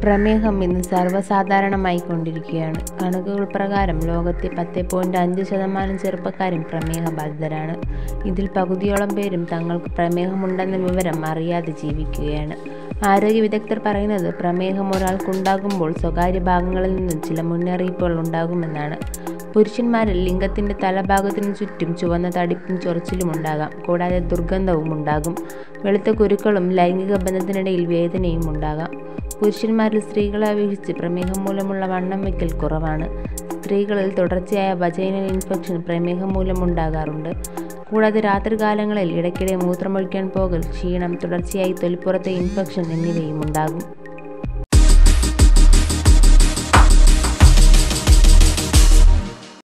പ്രമേഹം ഇന്ന് സർവ്വസാധാരണമായിക്കൊണ്ടിരിക്കുകയാണ് കണക്കുകൾ പ്രകാരം ലോകത്തെ പത്ത് പോയിന്റ് അഞ്ച് ശതമാനം ചെറുപ്പക്കാരും പ്രമേഹബാധിതരാണ് ഇതിൽ പകുതിയോളം പേരും തങ്ങൾക്ക് പ്രമേഹമുണ്ടെന്ന വിവരം അറിയാതെ ജീവിക്കുകയാണ് ആരോഗ്യ വിദഗ്ധർ പറയുന്നത് പ്രമേഹം ഒരാൾക്കുണ്ടാകുമ്പോൾ സ്വകാര്യ ഭാഗങ്ങളിൽ നിന്നും ചില മുന്നറിയിപ്പുകൾ ഉണ്ടാകുമെന്നാണ് പുരുഷന്മാരിൽ ലിംഗത്തിൻ്റെ തലഭാഗത്തിനു ചുറ്റും ചുവന്ന തടിപ്പും ചൊറിച്ചിലും ഉണ്ടാകാം കൂടാതെ ദുർഗന്ധവും ഉണ്ടാകും വെളുത്ത കുരുക്കളും ലൈംഗിക ബന്ധത്തിനിടയിൽ വേദനയും ഉണ്ടാകാം പുരുഷന്മാരിൽ സ്ത്രീകളെ അപേക്ഷിച്ച് പ്രമേഹം മൂലമുള്ള വണ്ണം വയ്ക്കൽ കുറവാണ് സ്ത്രീകളിൽ തുടർച്ചയായ വജൈനൽ ഇൻഫെക്ഷൻ പ്രമേഹം മൂലമുണ്ടാകാറുണ്ട് കൂടാതെ രാത്രികാലങ്ങളിൽ ഇടയ്ക്കിടെ മൂത്രമൊഴിക്കാൻ പോകൽ ക്ഷീണം തുടർച്ചയായി തൊലിപ്പുറത്തെ ഇൻഫെക്ഷൻ എന്നിവയും ഉണ്ടാകും